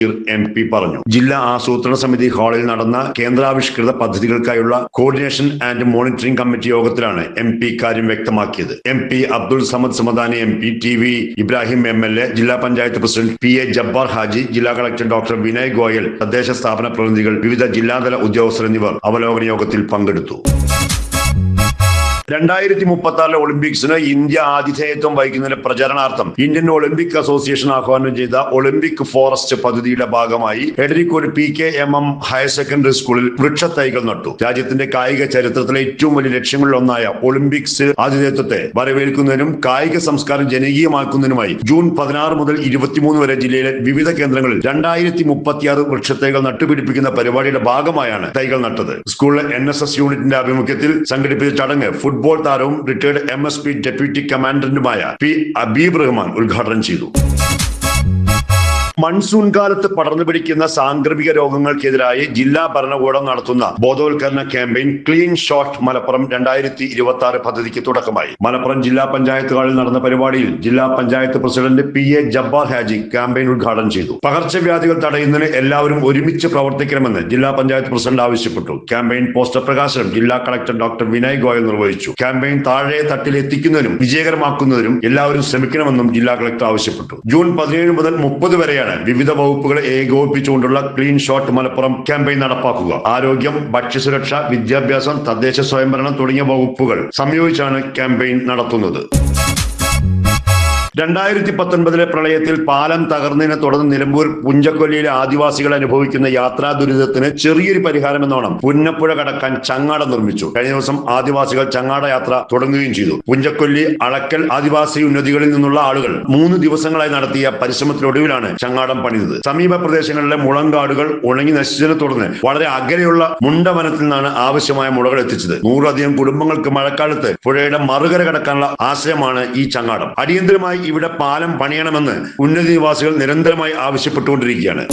M P പറഞ്ഞു ജില്ലാ ആസൂത്രണ സമിതി ഹാളിൽ നടന്ന കേന്ദ്രാവിഷ്കൃത പദ്ധതികൾക്കായുള്ള കോർഡിനേഷൻ ആൻഡ് മോണിറ്ററിംഗ് കമ്മിറ്റി യോഗത്തിലാണ് എം പി കാര്യം വ്യക്തമാക്കിയത് M P Abdul Samad Samadani M P T V Ibrahim M L A ജില്ലാ panchayat president P A Jabbar Haji ജില്ലാ കളക്ടർ ഡോക്ടർ വിനയ് ഗോയൽ തദ്ദേശ സ്ഥാപന പ്രതിനിധികൾ വിവിധ ജില്ലാതല ഉദ്യോഗസ്ഥർ എന്നിവർ അവലോകന യോഗത്തിൽ പങ്കെടുത്തു രണ്ടായിരത്തി മുപ്പത്തി ആറിലെ ഒളിമ്പിക്സിന് ഇന്ത്യ ആതിഥേയത്വം വഹിക്കുന്നതിന്റെ പ്രചരണാർത്ഥം ഇന്ത്യൻ ഒളിമ്പിക് അസോസിയേഷൻ ആഹ്വാനം ചെയ്ത ഒളിമ്പിക് ഫോറസ്റ്റ് പദ്ധതിയുടെ ഭാഗമായി Edarikode P K M M higher secondary സ്കൂളിൽ വൃക്ഷത്തൈകൾ നട്ടു രാജ്യത്തിന്റെ കായിക ചരിത്രത്തിലെ ഏറ്റവും വലിയ ലക്ഷ്യങ്ങളിലൊന്നായ ഒളിമ്പിക്സ് ആതിഥേയത്വത്തെ വരവേൽക്കുന്നതിനും കായിക സംസ്കാരം ജനകീയമാക്കുന്നതിനുമായി ജൂൺ പതിനാറ് മുതൽ ഇരുപത്തിമൂന്ന് വരെ ജില്ലയിലെ വിവിധ കേന്ദ്രങ്ങളിൽ രണ്ടായിരത്തി മുപ്പത്തിയാറ് വൃക്ഷത്തൈകൾ നട്ടുപിടിപ്പിക്കുന്ന പരിപാടിയുടെ ഭാഗമായാണ് തൈകൾ നട്ടത് സ്കൂളിലെ എൻ എസ് എസ് യൂണിറ്റിന്റെ ആഭിമുഖ്യത്തിൽ സംഘടിപ്പിച്ച ചടങ്ങ് ഫുട്ബോൾ താരവും retired M S P deputy കമാൻഡന്റുമായ പി അബീബ് റഹ്മാൻ ഉദ്ഘാടനം ചെയ്തു മൺസൂൺ കാലത്ത് പടർന്നു പിടിക്കുന്ന സാംക്രമിക രോഗങ്ങൾക്കെതിരായി ജില്ലാ ഭരണകൂടം നടത്തുന്ന ബോധവൽക്കരണ ക്യാമ്പയിൻ ക്ലീൻ ഷോട്ട് മലപ്പുറം രണ്ടായിരത്തി ഇരുപത്തി ആറ് പദ്ധതിക്ക് തുടക്കമായി മലപ്പുറം ജില്ലാ പഞ്ചായത്ത് ഹാളിൽ നടന്ന പരിപാടിയിൽ ജില്ലാ panchayat president P A Jabbar Haji campaign ഉദ്ഘാടനം ചെയ്തു പകർച്ചവ്യാധികൾ തടയുന്നതിന് എല്ലാവരും ഒരുമിച്ച് പ്രവർത്തിക്കണമെന്ന് ജില്ലാ പഞ്ചായത്ത് പ്രസിഡന്റ് ആവശ്യപ്പെട്ടു ക്യാമ്പയിൻ പോസ്റ്റർ പ്രകാശനം ജില്ലാ കളക്ടർ ഡോക്ടർ വിനയ് ഗോയൽ നിർവഹിച്ചു ക്യാമ്പയിൻ താഴെ തട്ടിൽ എത്തിക്കുന്നതിനും വിജയകരമാക്കുന്നതിനും എല്ലാവരും ശ്രമിക്കണമെന്നും ജില്ലാ കളക്ടർ ആവശ്യപ്പെട്ടു ജൂൺ പതിനേഴ് മുതൽ മുപ്പത് വരെയാണ് വിവിധ വകുപ്പുകളെ ഏകോപിപ്പിച്ചുകൊണ്ടുള്ള ക്ലീൻ ഷോട്ട് മലപ്പുറം ക്യാമ്പയിൻ നടപ്പാക്കുക ആരോഗ്യം ഭക്ഷ്യസുരക്ഷ വിദ്യാഭ്യാസം തദ്ദേശ സ്വയംഭരണം തുടങ്ങിയ വകുപ്പുകൾ സംയോജിച്ചാണ് ക്യാമ്പയിൻ നടത്തുന്നത് രണ്ടായിരത്തി പത്തൊൻപതിലെ പ്രളയത്തിൽ പാലം തകർന്നതിനെ തുടർന്ന് നിലമ്പൂർ പുഞ്ചക്കൊല്ലിയിലെ ആദിവാസികൾ അനുഭവിക്കുന്ന യാത്രാ ദുരിതത്തിന് ചെറിയൊരു പരിഹാരം എന്നോണം പുന്നപ്പുഴ കടക്കാൻ ചങ്ങാട നിർമ്മിച്ചു കഴിഞ്ഞ ദിവസം ആദിവാസികൾ ചങ്ങാട യാത്ര തുടങ്ങുകയും ചെയ്തു പുഞ്ചക്കൊല്ലി അളക്കൽ ആദിവാസി ഉന്നതികളിൽ നിന്നുള്ള ആളുകൾ മൂന്ന് ദിവസങ്ങളായി നടത്തിയ പരിശ്രമത്തിനൊടുവിലാണ് ചങ്ങാടം പണിതത് സമീപ പ്രദേശങ്ങളിലെ മുളങ്കാടുകൾ ഉണങ്ങി നശിച്ചതിനെ തുടർന്ന് വളരെ അകലെയുള്ള മുണ്ടവനത്തിൽ നിന്നാണ് ആവശ്യമായ മുളകൾ എത്തിച്ചത് നൂറധികം കുടുംബങ്ങൾക്ക് മഴക്കാലത്ത് പുഴയുടെ മറുകര കടക്കാനുള്ള ആശ്രയമാണ് ഈ ചങ്ങാടം അടിയന്തരമായി ഇവിടെ പാലം പണിയണമെന്ന് ഉന്നത നിവാസികൾ നിരന്തരമായി ആവശ്യപ്പെട്ടുകൊണ്ടിരിക്കുകയാണ്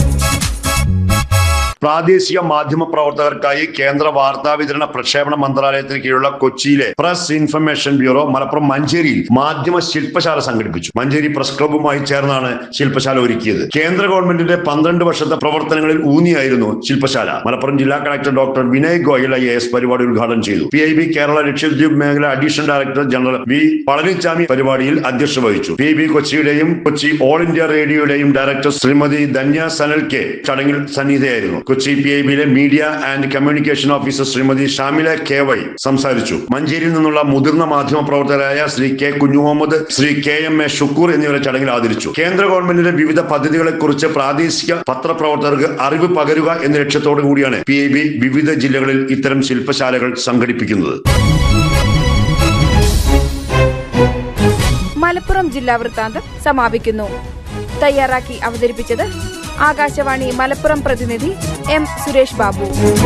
പ്രാദേശിക മാധ്യമ പ്രവർത്തകർക്കായി കേന്ദ്ര വാർത്താ വിതരണ പ്രക്ഷേപണ മന്ത്രാലയത്തിന് കീഴിലുള്ള കൊച്ചിയിലെ പ്രസ് ഇൻഫർമേഷൻ ബ്യൂറോ മലപ്പുറം മഞ്ചേരിയിൽ മാധ്യമ ശില്പശാല സംഘടിപ്പിച്ചു മഞ്ചേരി പ്രസ് ക്ലബ്ബുമായി ചേർന്നാണ് ശില്പശാല ഒരുക്കിയത് കേന്ദ്ര ഗവൺമെന്റിന്റെ പന്ത്രണ്ട് വർഷത്തെ പ്രവർത്തനങ്ങളിൽ ഊന്നിയായിരുന്നു ശില്പശാല മലപ്പുറം ജില്ലാ collector doctor Vinay Goyal I S പരിപാടി ഉദ്ഘാടനം ചെയ്തു P I B Kerala Lakshadweep മേഖല additional director general V Palaniswami പരിപാടിയിൽ അധ്യക്ഷത വഹിച്ചു പി ഐ ബി കൊച്ചിയുടെയും കൊച്ചി ഓൾ ഇന്ത്യ റേഡിയോയുടെയും ഡയറക്ടർ ശ്രീമതി ധന്യ സനൽ കെ ചടങ്ങിൽ സന്നിഹിതയായിരുന്നു കൊച്ചി പി ഐ ബിയിലെ media and communication officer Shrimati Shamila K Y സംസാരിച്ചു മഞ്ചേരിയിൽ നിന്നുള്ള മുതിർന്ന മാധ്യമ പ്രവർത്തകരായ Shri K Kunjumuhammad Shri K M A Shukkur എന്നിവരെ ചടങ്ങിൽ ആദരിച്ചു കേന്ദ്ര ഗവൺമെന്റിന്റെ വിവിധ പദ്ധതികളെ കുറിച്ച് പ്രാദേശിക പത്രപ്രവർത്തകർക്ക് അറിവ് പകരുക എന്ന ലക്ഷ്യത്തോടു കൂടിയാണ് പി ഐ ബി വിവിധ ജില്ലകളിൽ ഇത്തരം ശില്പശാലകൾ സംഘടിപ്പിക്കുന്നത് മലപ്പുറം ജില്ലാ വൃത്താന്തം സമാപിക്കുന്നു തയ്യാറാക്കി അവതരിപ്പിച്ചത് ആകാശവാണി മലപ്പുറം പ്രതിനിധി എം സുരേഷ് ബാബു